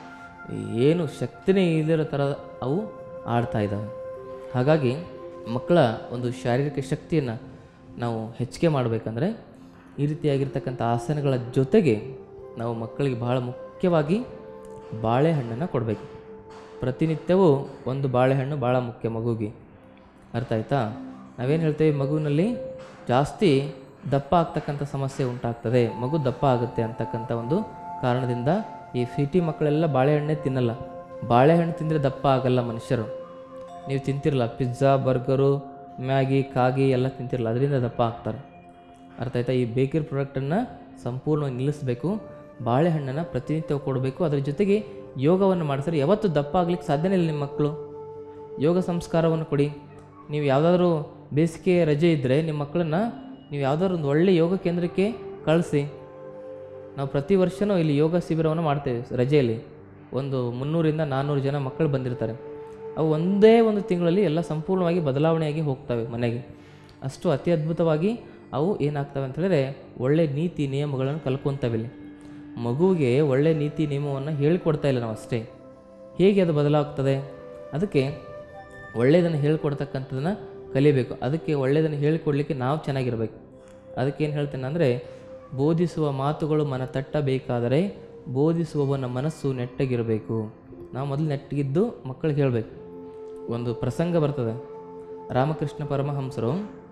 Speaker 1: ಏನು ಶಕ್ತಿನೇ ಇಲ್ಲದಿರೋ ಥರ ಅವು ಆಡ್ತಾ ಇದ್ದಾವೆ ಹಾಗಾಗಿ ಮಕ್ಕಳ ಒಂದು ಶಾರೀರಿಕ ಶಕ್ತಿಯನ್ನು ನಾವು ಹೆಚ್ಚಿಗೆ ಮಾಡಬೇಕಂದ್ರೆ ಈ ರೀತಿಯಾಗಿರ್ತಕ್ಕಂಥ ಆಸನಗಳ ಜೊತೆಗೆ ನಾವು ಮಕ್ಕಳಿಗೆ ಬಹಳ ಮುಖ್ಯವಾಗಿ ಬಾಳೆಹಣ್ಣನ್ನು ಕೊಡಬೇಕು ಪ್ರತಿನಿತ್ಯವೂ ಒಂದು ಬಾಳೆಹಣ್ಣು ಭಾಳ ಮುಖ್ಯ ಮಗುಗೆ ಅರ್ಥ ಆಯ್ತಾ ನಾವೇನು ಹೇಳ್ತೇವೆ ಮಗುವಿನಲ್ಲಿ ಜಾಸ್ತಿ ದಪ್ಪ ಆಗ್ತಕ್ಕಂಥ ಸಮಸ್ಯೆ ಉಂಟಾಗ್ತದೆ ಮಗು ದಪ್ಪ ಆಗುತ್ತೆ ಅಂತಕ್ಕಂಥ ಒಂದು ಕಾರಣದಿಂದ ಈ ಸಿಟಿ ಮಕ್ಕಳೆಲ್ಲ ಬಾಳೆಹಣ್ಣೆ ತಿನ್ನಲ್ಲ ಬಾಳೆಹಣ್ಣು ತಿಂದರೆ ದಪ್ಪ ಆಗಲ್ಲ ಮನುಷ್ಯರು ನೀವು ತಿಂತಿರಲ್ಲ ಪಿಜ್ಜಾ ಬರ್ಗರು ಮ್ಯಾಗಿ ಕಾಗಿ ಎಲ್ಲ ತಿಂತಿರಲ್ಲ ಅದರಿಂದ ದಪ್ಪ ಆಗ್ತಾರೆ ಅರ್ಥ ಆಯ್ತಾ ಈ ಬೇಕರಿ ಪ್ರಾಡಕ್ಟನ್ನು ಸಂಪೂರ್ಣವಾಗಿ ನಿಲ್ಲಿಸಬೇಕು ಬಾಳೆಹಣ್ಣನ್ನು ಪ್ರತಿನಿತ್ಯ ಕೊಡಬೇಕು ಅದರ ಜೊತೆಗೆ ಯೋಗವನ್ನು ಮಾಡಿಸಿದ್ರೆ ಯಾವತ್ತೂ ದಪ್ಪ ಆಗ್ಲಿಕ್ಕೆ ಸಾಧ್ಯನೇ ಇಲ್ಲ ನಿಮ್ಮ ಮಕ್ಕಳು ಯೋಗ ಸಂಸ್ಕಾರವನ್ನು ಕೊಡಿ ನೀವು ಯಾವುದಾದ್ರೂ ಬೇಸಿಗೆ ರಜೆ ಇದ್ದರೆ ನಿಮ್ಮ ಮಕ್ಕಳನ್ನ ನೀವು ಯಾವುದಾದ್ರು ಒಂದು ಒಳ್ಳೆಯ ಯೋಗ ಕೇಂದ್ರಕ್ಕೆ ಕಳಿಸಿ ನಾವು ಪ್ರತಿ ವರ್ಷವೂ ಇಲ್ಲಿ ಯೋಗ ಶಿಬಿರವನ್ನು ಮಾಡ್ತೇವೆ ರಜೆಯಲ್ಲಿ ಒಂದು ಮುನ್ನೂರಿಂದ ನಾನ್ನೂರು ಜನ ಮಕ್ಕಳು ಬಂದಿರ್ತಾರೆ ಅವು ಒಂದೇ ಒಂದು ತಿಂಗಳಲ್ಲಿ ಎಲ್ಲ ಸಂಪೂರ್ಣವಾಗಿ ಬದಲಾವಣೆಯಾಗಿ ಹೋಗ್ತವೆ ಮನೆಗೆ ಅಷ್ಟು ಅತಿ ಅದ್ಭುತವಾಗಿ ಅವು ಏನಾಗ್ತವೆ ಅಂತ ಹೇಳಿದ್ರೆ ಒಳ್ಳೆ ನೀತಿ ನಿಯಮಗಳನ್ನು ಕಲ್ಕೊಂತವೆ ಇಲ್ಲಿ ಮಗುವಿಗೆ ಒಳ್ಳೆ ನೀತಿ ನಿಯಮವನ್ನು ಹೇಳಿಕೊಡ್ತಾ ಇಲ್ಲ ನಾವು ಅಷ್ಟೇ ಹೇಗೆ ಅದು ಬದಲಾಗ್ತದೆ ಅದಕ್ಕೆ ಒಳ್ಳೆಯದನ್ನು ಹೇಳ್ಕೊಡ್ತಕ್ಕಂಥದ್ದನ್ನು ಕಲಿಬೇಕು ಅದಕ್ಕೆ ಒಳ್ಳೆಯದನ್ನು ಹೇಳಿಕೊಡ್ಲಿಕ್ಕೆ ನಾವು ಚೆನ್ನಾಗಿರ್ಬೇಕು ಅದಕ್ಕೇನು ಹೇಳ್ತೇನೆ ಅಂದರೆ ಬೋಧಿಸುವ ಮಾತುಗಳು ಮನ ತಟ್ಟಬೇಕಾದರೆ ಬೋಧಿಸುವವನ ಮನಸ್ಸು ನೆಟ್ಟಗಿರಬೇಕು ನಾವು ಮೊದಲು ನೆಟ್ಟಗಿದ್ದು ಮಕ್ಕಳಿಗೆ ಹೇಳಬೇಕು ಒಂದು ಪ್ರಸಂಗ ಬರ್ತದೆ ರಾಮಕೃಷ್ಣ ಪರಮಹಂಸರು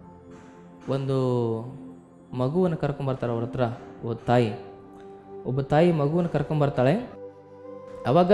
Speaker 1: ಒಂದು ಮಗುವನ್ನು ಕರ್ಕೊಂಬರ್ತಾರೆ ಅವ್ರ ಹತ್ರ ಒಬ್ಬ ತಾಯಿ ಒಬ್ಬ ತಾಯಿ ಮಗುವನ್ನು ಕರ್ಕೊಂಬರ್ತಾಳೆ ಅವಾಗ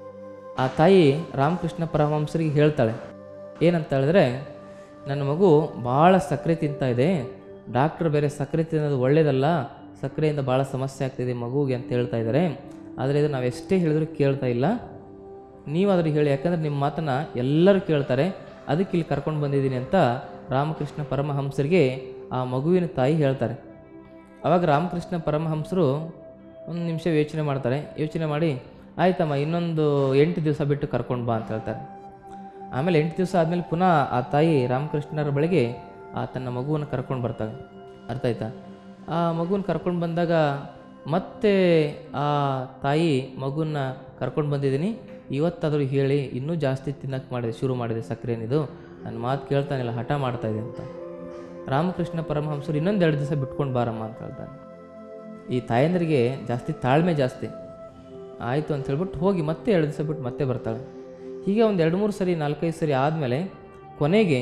Speaker 1: ಆ ತಾಯಿ ರಾಮಕೃಷ್ಣ ಪರಮಹಂಸರಿಗೆ ಹೇಳ್ತಾಳೆ ಏನಂತ ಹೇಳಿದ್ರೆ ನನ್ನ ಮಗು ಭಾಳ ಸಕ್ಕರೆ ತಿಂತಾ ಇದೆ ಡಾಕ್ಟ್ರ್ ಬೇರೆ ಸಕ್ಕರೆ ತಿನ್ನೋದು ಒಳ್ಳೇದಲ್ಲ ಸಕ್ಕರೆಯಿಂದ ಭಾಳ ಸಮಸ್ಯೆ ಆಗ್ತಿದೆ ಮಗುಗೆ ಅಂತ ಹೇಳ್ತಾ ಇದ್ದಾರೆ ಆದರೆ ಇದು ನಾವು ಎಷ್ಟೇ ಹೇಳಿದ್ರು ಕೇಳ್ತಾ ಇಲ್ಲ ನೀವು ಅದ್ರಿಗೆ ಹೇಳಿ ಯಾಕಂದರೆ ನಿಮ್ಮ ಮಾತನ್ನು ಎಲ್ಲರೂ ಕೇಳ್ತಾರೆ ಅದಕ್ಕೆ ಇಲ್ಲಿ ಕರ್ಕೊಂಡು ಬಂದಿದ್ದೀನಿ ಅಂತ ರಾಮಕೃಷ್ಣ ಪರಮಹಂಸರಿಗೆ ಆ ಮಗುವಿನ ತಾಯಿ ಹೇಳ್ತಾರೆ ಆವಾಗ ರಾಮಕೃಷ್ಣ ಪರಮಹಂಸರು ಒಂದು ನಿಮಿಷ ಯೋಚನೆ ಮಾಡ್ತಾರೆ ಯೋಚನೆ ಮಾಡಿ ಆಯ್ತಮ್ಮ ಇನ್ನೊಂದು ಎಂಟು ದಿವಸ ಬಿಟ್ಟು ಕರ್ಕೊಂಡು ಬಾ ಅಂತ ಹೇಳ್ತಾರೆ ಆಮೇಲೆ ಎಂಟು ದಿವಸ ಆದಮೇಲೆ ಪುನಃ ಆ ತಾಯಿ ರಾಮಕೃಷ್ಣರ ಬಳಿಗೆ ಆ ತನ್ನ ಮಗುವನ್ನು ಕರ್ಕೊಂಡು ಬರ್ತಾಳೆ ಅರ್ಥ ಆಯ್ತಾ ಆ ಮಗುವನ್ನು ಕರ್ಕೊಂಡು ಬಂದಾಗ ಮತ್ತೆ ಆ ತಾಯಿ ಮಗುನ ಕರ್ಕೊಂಡು ಬಂದಿದ್ದೀನಿ ಇವತ್ತಾದರೂ ಹೇಳಿ ಇನ್ನೂ ಜಾಸ್ತಿ ತಿನ್ನಕ್ಕೆ ಮಾಡಿದೆ ಶುರು ಮಾಡಿದೆ ಸಕ್ಕರೆನಿದು ನನ್ನ ಮಾತು ಕೇಳ್ತಾನಿಲ್ಲ ಹಠ ಮಾಡ್ತಾ ಇದೆ ಅಂತ ರಾಮಕೃಷ್ಣ ಪರಮಹಂಸರು ಇನ್ನೊಂದು ಎರಡು ದಿವಸ ಬಿಟ್ಕೊಂಡು ಬಾರಮ್ಮ ಅಂತ ಹೇಳ್ತಾನೆ ಈ ತಾಯಂದ್ರಿಗೆ ಜಾಸ್ತಿ ತಾಳ್ಮೆ ಜಾಸ್ತಿ ಆಯಿತು ಅಂತ ಹೇಳ್ಬಿಟ್ಟು ಹೋಗಿ ಮತ್ತೆ ಎರಡು ದಿವಸ ಬಿಟ್ಟು ಮತ್ತೆ ಬರ್ತಾಳೆ ಹೀಗೆ ಒಂದು ಎರಡು ಮೂರು ಸರಿ ನಾಲ್ಕೈದು ಸರಿ ಆದಮೇಲೆ ಕೊನೆಗೆ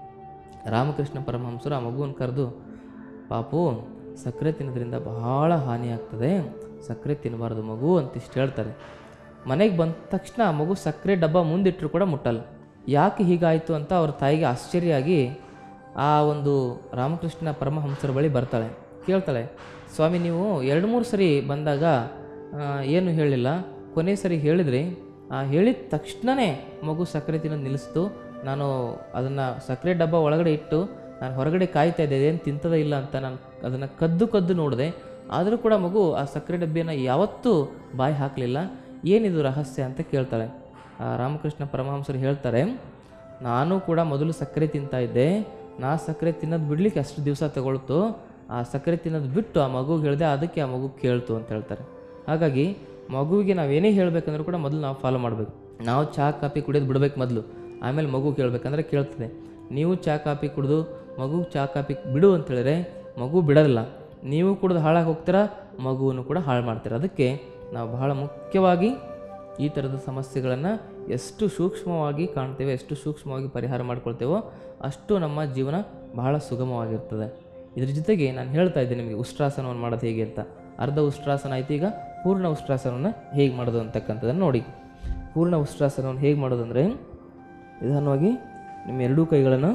Speaker 1: ರಾಮಕೃಷ್ಣ ಪರಮಹಂಸರು ಆ ಮಗುವನ್ನು ಕರೆದು ಪಾಪು ಸಕ್ಕರೆ ತಿನ್ನೋದ್ರಿಂದ ಬಹಳ ಹಾನಿ ಆಗ್ತದೆ ಸಕ್ಕರೆ ತಿನ್ನಬಾರ್ದು ಮಗು ಅಂತ ಇಷ್ಟು ಹೇಳ್ತಾರೆ ಮನೆಗೆ ಬಂದ ತಕ್ಷಣ ಆ ಮಗು ಸಕ್ಕರೆ ಡಬ್ಬ ಮುಂದಿಟ್ಟರು ಕೂಡ ಮುಟ್ಟಲ್ಲ ಯಾಕೆ ಹೀಗಾಯಿತು ಅಂತ ಅವ್ರ ತಾಯಿಗೆ ಆಶ್ಚರ್ಯ ಆಗಿ ಆ ಒಂದು ರಾಮಕೃಷ್ಣ ಪರಮಹಂಸರ ಬಳಿ ಬರ್ತಾಳೆ ಕೇಳ್ತಾಳೆ ಸ್ವಾಮಿ ನೀವು ಎರಡು ಮೂರು ಸರಿ ಬಂದಾಗ ಆ, ಏನು ಹೇಳಿಲ್ಲ ಕೊನೆ ಸರಿ ಹೇಳಿದ್ರಿ ಆ ಹೇಳಿದ ತಕ್ಷಣವೇ ಮಗು ಸಕ್ಕರೆ ತಿನ್ನೋದು ನಿಲ್ಲಿಸ್ತು ನಾನು ಅದನ್ನು ಸಕ್ಕರೆ ಡಬ್ಬ ಒಳಗಡೆ ಇಟ್ಟು ನಾನು ಹೊರಗಡೆ ಕಾಯ್ತಾ ಇದ್ದೆ ಏನು ತಿಂತದ ಇಲ್ಲ ಅಂತ ನಾನು ಅದನ್ನು ಕದ್ದು ಕದ್ದು ನೋಡಿದೆ ಆದರೂ ಕೂಡ ಮಗು ಆ ಸಕ್ಕರೆ ಡಬ್ಬಿಯನ್ನು ಯಾವತ್ತೂ ಬಾಯಿ ಹಾಕಲಿಲ್ಲ ಏನಿದು ರಹಸ್ಯ ಅಂತ ಕೇಳ್ತಾಳೆ ಆ ರಾಮಕೃಷ್ಣ ಪರಮಹಂಸರು ಹೇಳ್ತಾರೆ ನಾನು ಕೂಡ ಮೊದಲು ಸಕ್ಕರೆ ತಿಂತಾ ಇದ್ದೆ ನಾ ಸಕ್ಕರೆ ತಿನ್ನೋದು ಬಿಡ್ಲಿಕ್ಕೆ ಅಷ್ಟು ದಿವಸ ತಗೊಳ್ತು ಆ ಸಕ್ಕರೆ ತಿನ್ನೋದು ಬಿಟ್ಟು ಆ ಮಗುಗೆ ಹೇಳಿದೆ ಅದಕ್ಕೆ ಆ ಮಗು ಕೇಳ್ತು ಅಂತ ಹೇಳ್ತಾರೆ ಹಾಗಾಗಿ ಮಗುವಿಗೆ ನಾವೇನೇ ಹೇಳಬೇಕಂದ್ರೂ ಕೂಡ ಮೊದಲು ನಾವು ಫಾಲೋ ಮಾಡಬೇಕು ನಾವು ಚಹಾ ಕಾಫಿ ಕುಡಿಯೋದು ಬಿಡಬೇಕು ಮೊದಲು ಆಮೇಲೆ ಮಗು ಕೇಳಬೇಕಂದ್ರೆ ಕೇಳ್ತದೆ ನೀವು ಚಹಾ ಕಾಫಿ ಕುಡಿದು ಮಗು ಚಹಾ ಕಾಫಿ ಬಿಡು ಅಂತ ಹೇಳಿದ್ರೆ ಮಗು ಬಿಡೋದಿಲ್ಲ ನೀವು ಕುಡಿದು ಹಾಳಾಗಿ ಹೋಗ್ತೀರಾ ಮಗುವನ್ನು ಕೂಡ ಹಾಳು ಮಾಡ್ತೀರ ಅದಕ್ಕೆ ನಾವು ಬಹಳ ಮುಖ್ಯವಾಗಿ ಈ ಥರದ ಸಮಸ್ಯೆಗಳನ್ನು ಎಷ್ಟು ಸೂಕ್ಷ್ಮವಾಗಿ ಕಾಣ್ತೇವೆ ಎಷ್ಟು ಸೂಕ್ಷ್ಮವಾಗಿ ಪರಿಹಾರ ಮಾಡ್ಕೊಳ್ತೇವೋ ಅಷ್ಟು ನಮ್ಮ ಜೀವನ ಬಹಳ ಸುಗಮವಾಗಿರ್ತದೆ ಇದ್ರ ಜೊತೆಗೆ ನಾನು ಹೇಳ್ತಾ ಇದ್ದೆ ನಿಮಗೆ ಉಷ್ಟ್ರಾಸನವನ್ನು ಮಾಡೋದು ಹೇಗೆ ಅಂತ ಅರ್ಧ ಉಷ್ಟ್ರಾಸನ ಆಯ್ತು ಈಗ ಪೂರ್ಣ ಉಷ್ಟ್ರಾಸನವನ್ನು ಹೇಗೆ ಮಾಡೋದು ಅಂತಕ್ಕಂಥದ್ದನ್ನು ನೋಡಿ ಪೂರ್ಣ ಉಷ್ಟ್ರಾಸನವನ್ನು ಹೇಗೆ ಮಾಡೋದು ಅಂದರೆ ನಿಧಾನವಾಗಿ ನಿಮ್ಮ ಎರಡೂ ಕೈಗಳನ್ನು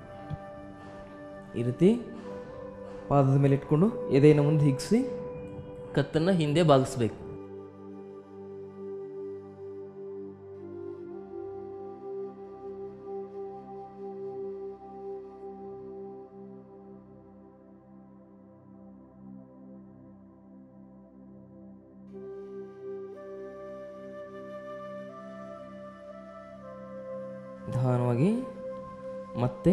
Speaker 1: ಈ ರೀತಿ ಪಾದದ ಮೇಲೆ ಇಟ್ಕೊಂಡು ಎದೆಯನ್ನು ಮುಂದೆ ಹಿಗ್ಸಿ ಕತ್ತನ್ನು ಹಿಂದೆ ಬಾಗಿಸ್ಬೇಕು ನಿಧಾನವಾಗಿ ಮತ್ತೆ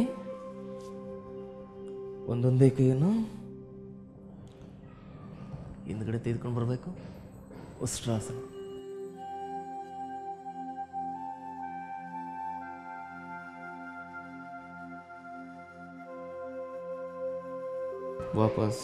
Speaker 1: ಒಂದೊಂದೇ ಕೈಯನ್ನು ಹಿಂದ್ಗಡೆ ತೆಗೆದುಕೊಂಡು ಬರಬೇಕು ಉಷ್ಟ್ರಾಸನ ವಾಪಸ್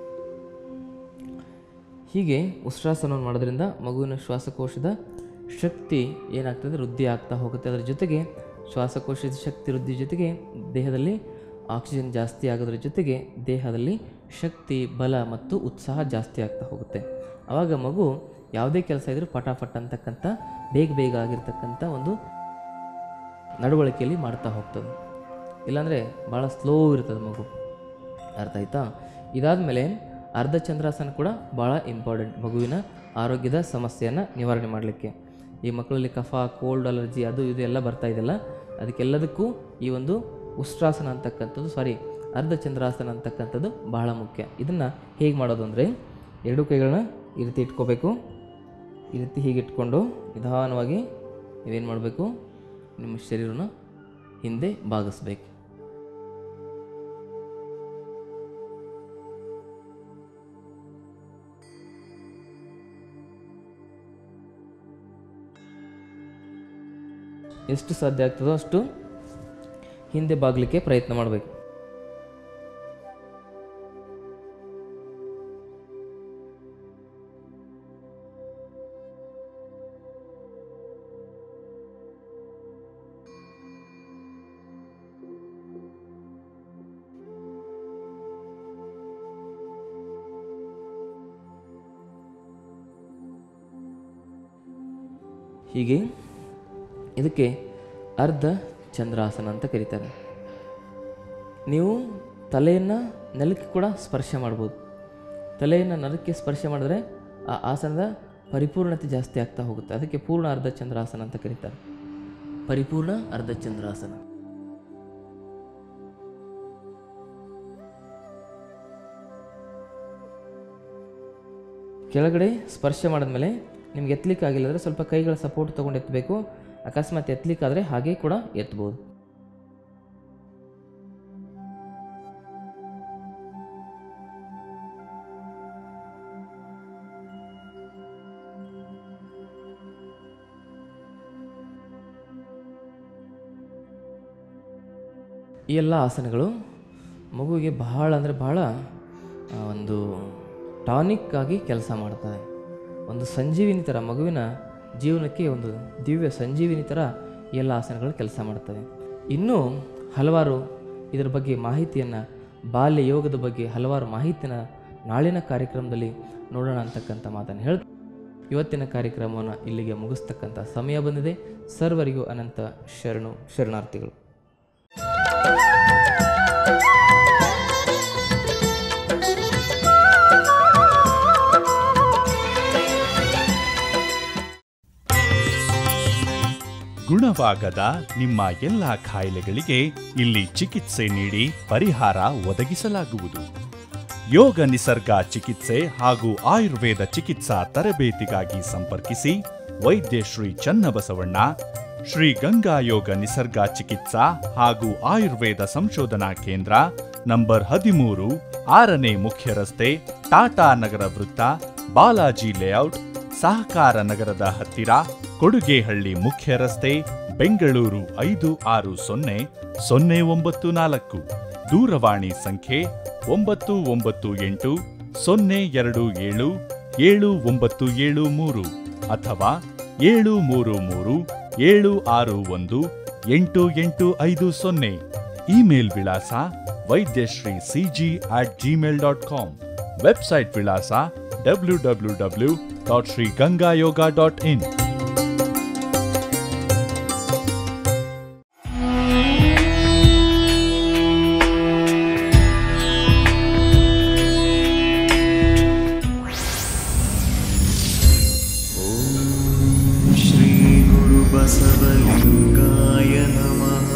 Speaker 1: ಹೀಗೆ ಉಷ್ಟ್ರಾಸನವನ್ನು ಮಾಡೋದ್ರಿಂದ ಮಗುವಿನ ಶ್ವಾಸಕೋಶದ ಶಕ್ತಿ ಏನಾಗ್ತದೆ ವೃದ್ಧಿ ಆಗ್ತಾ ಹೋಗುತ್ತೆ ಅದರ ಜೊತೆಗೆ ಶ್ವಾಸಕೋಶದ ಶಕ್ತಿ ವೃದ್ಧಿ ಜೊತೆಗೆ ದೇಹದಲ್ಲಿ ಆಕ್ಸಿಜನ್ ಜಾಸ್ತಿ ಆಗೋದ್ರ ಜೊತೆಗೆ ದೇಹದಲ್ಲಿ ಶಕ್ತಿ ಬಲ ಮತ್ತು ಉತ್ಸಾಹ ಜಾಸ್ತಿ ಆಗ್ತಾ ಹೋಗುತ್ತೆ ಆವಾಗ ಮಗು ಯಾವುದೇ ಕೆಲಸ ಇದ್ರೂ ಪಟಾಪಟ್ ಅಂತಕ್ಕಂಥ ಬೇಗ ಬೇಗ ಆಗಿರ್ತಕ್ಕಂಥ ಒಂದು ನಡವಳಿಕೆಯಲ್ಲಿ ಮಾಡ್ತಾ ಹೋಗ್ತದೆ ಇಲ್ಲಾಂದರೆ ಭಾಳ ಸ್ಲೋ ಇರ್ತದೆ ಮಗು ಅರ್ಥ ಆಯ್ತಾ ಇದಾದಮೇಲೆ ಅರ್ಧ ಚಂದ್ರಾಸನ ಕೂಡ ಭಾಳ ಇಂಪಾರ್ಟೆಂಟ್ ಮಗುವಿನ ಆರೋಗ್ಯದ ಸಮಸ್ಯೆಯನ್ನು ನಿವಾರಣೆ ಮಾಡಲಿಕ್ಕೆ ಈ ಮಕ್ಕಳಲ್ಲಿ ಕಫ ಕೋಲ್ಡ್ ಅಲರ್ಜಿ ಅದು ಇದು ಎಲ್ಲ ಬರ್ತಾ ಇದೆಯಲ್ಲ ಅದಕ್ಕೆಲ್ಲದಕ್ಕೂ ಈ ಒಂದು ಉಷ್ಟ್ರಾಸನ ಅಂತಕ್ಕಂಥದ್ದು ಸಾರಿ ಅರ್ಧ ಚಂದ್ರಾಸನ ಅಂತಕ್ಕಂಥದ್ದು ಬಹಳ ಮುಖ್ಯ ಇದನ್ನು ಹೇಗೆ ಮಾಡೋದು ಅಂದರೆ ಎರಡು ಕೈಗಳನ್ನ ಈ ರೀತಿ ಇಟ್ಕೋಬೇಕು ಈ ರೀತಿ ಹೀಗೆ ಇಟ್ಕೊಂಡು ನಿಧಾನವಾಗಿ ನೀವೇನು ಮಾಡಬೇಕು ನಿಮ್ಮ ಶರೀರನ ಹಿಂದೆ ಬಾಗಿಸ್ಬೇಕು ಎಷ್ಟು ಸಾಧ್ಯ ಆಗ್ತದೋ ಅಷ್ಟು ಹಿಂದೆ ಬಾಗಲಿಕ್ಕೆ ಪ್ರಯತ್ನ ಮಾಡಬೇಕು ಹೀಗೆ ಇದಕ್ಕೆ ಅರ್ಧ ಚಂದ್ರಾಸನ ಅಂತ ಕರೀತಾರೆ ನೀವು ತಲೆಯನ್ನು ನೆಲಕ್ಕೆ ಕೂಡ ಸ್ಪರ್ಶ ಮಾಡ್ಬೋದು ತಲೆಯನ್ನು ನೆಲಕ್ಕೆ ಸ್ಪರ್ಶ ಮಾಡಿದ್ರೆ ಆ ಆಸನದ ಪರಿಪೂರ್ಣತೆ ಜಾಸ್ತಿ ಆಗ್ತಾ ಹೋಗುತ್ತೆ ಅದಕ್ಕೆ ಪೂರ್ಣ ಅರ್ಧ ಚಂದ್ರಾಸನ ಅಂತ ಕರೀತಾರೆ ಪರಿಪೂರ್ಣ ಅರ್ಧ ಚಂದ್ರಾಸನ ಕೆಳಗಡೆ ಸ್ಪರ್ಶ ಮಾಡಿದ್ಮೇಲೆ ನಿಮ್ಗೆ ಎತ್ತಲಿಕ್ಕೆ ಆಗಿಲ್ಲ ಅಂದರೆ ಸ್ವಲ್ಪ ಕೈಗಳ ಸಪೋರ್ಟ್ ತೊಗೊಂಡು ಎತ್ತಬೇಕು ಅಕಸ್ಮಾತ್ ಎತ್ತಲಿಕ್ಕಾದರೆ ಹಾಗೆ ಕೂಡ ಎತ್ಬೋದು ಈ ಎಲ್ಲ ಆಸನಗಳು ಮಗುವಿಗೆ ಬಹಳ ಅಂದರೆ ಬಹಳ ಆ, ಒಂದು ಟಾನಿಕ್ ಆಗಿ ಕೆಲಸ ಮಾಡ್ತವೆ ಒಂದು ಸಂಜೀವಿನಿ ಥರ ಮಗುವಿನ ಜೀವನಕ್ಕೆ ಒಂದು ದಿವ್ಯ ಸಂಜೀವಿನಿ ಥರ ಈ ಎಲ್ಲ ಆಸನಗಳು ಕೆಲಸ ಮಾಡ್ತವೆ ಇನ್ನೂ ಹಲವಾರು ಇದರ ಬಗ್ಗೆ ಮಾಹಿತಿಯನ್ನು ಬಾಲ್ಯ ಯೋಗದ ಬಗ್ಗೆ ಹಲವಾರು ಮಾಹಿತಿನ ನಾಳಿನ ಕಾರ್ಯಕ್ರಮದಲ್ಲಿ ನೋಡೋಣ ಅಂತಕ್ಕಂಥ ಮಾತನ್ನು ಹೇಳ್ ಇವತ್ತಿನ ಕಾರ್ಯಕ್ರಮವನ್ನು ಇಲ್ಲಿಗೆ ಮುಗಿಸ್ತಕ್ಕಂಥ ಸಮಯ ಬಂದಿದೆ ಸರ್ವರಿಗೂ ಅನಂತ ಶರಣು ಶರಣಾರ್ಥಿಗಳು
Speaker 2: ಗುಣವಾಗದ ನಿಮ್ಮ ಎಲ್ಲ ಕಾಯಿಲೆಗಳಿಗೆ ಇಲ್ಲಿ ಚಿಕಿತ್ಸೆ ನೀಡಿ ಪರಿಹಾರ ಒದಗಿಸಲಾಗುವುದು ಯೋಗ ನಿಸರ್ಗ ಚಿಕಿತ್ಸೆ ಹಾಗೂ ಆಯುರ್ವೇದ ಚಿಕಿತ್ಸಾ ತರಬೇತಿಗಾಗಿ ಸಂಪರ್ಕಿಸಿ ವೈದ್ಯ ಶ್ರೀ ಚನ್ನಬಸವಣ್ಣ ಶ್ರೀ ಗಂಗಾ ಯೋಗ ನಿಸರ್ಗ ಚಿಕಿತ್ಸಾ ಹಾಗೂ ಆಯುರ್ವೇದ ಸಂಶೋಧನಾ ಕೇಂದ್ರ ನಂಬರ್ ಹದಿಮೂರು ಆರನೇ ಮುಖ್ಯ ರಸ್ತೆ ಟಾಟಾ ನಗರ ವೃತ್ತ ಬಾಲಾಜಿ ಲೇಔಟ್ ಸಹಕಾರ ನಗರದ ಹತ್ತಿರ ಕೊಡುಗೆಹಳ್ಳಿ ಮುಖ್ಯ ರಸ್ತೆ ಬೆಂಗಳೂರು ಐದು ಆರು ಸೊನ್ನೆ ಸೊನ್ನೆ ಒಂಬತ್ತು ನಾಲ್ಕು ದೂರವಾಣಿ ಸಂಖ್ಯೆ ಒಂಬತ್ತು ಒಂಬತ್ತು ಎಂಟು ಸೊನ್ನೆ ಎರಡು ಏಳು ಏಳು ಒಂಬತ್ತು ಏಳು ಮೂರು ಅಥವಾ ಏಳು ಮೂರು ಮೂರು ಏಳು ಆರು ಒಂದು ಎಂಟು ಎಂಟು ಐದು ಸೊನ್ನೆ ಇಮೇಲ್ ವಿಳಾಸ Vaidyashree CG at Gmail dot com website ವಿಳಾಸ W W W dot Shri Ganga yoga dot in
Speaker 3: श्रीगुरुबसवलिङ्गाय नमः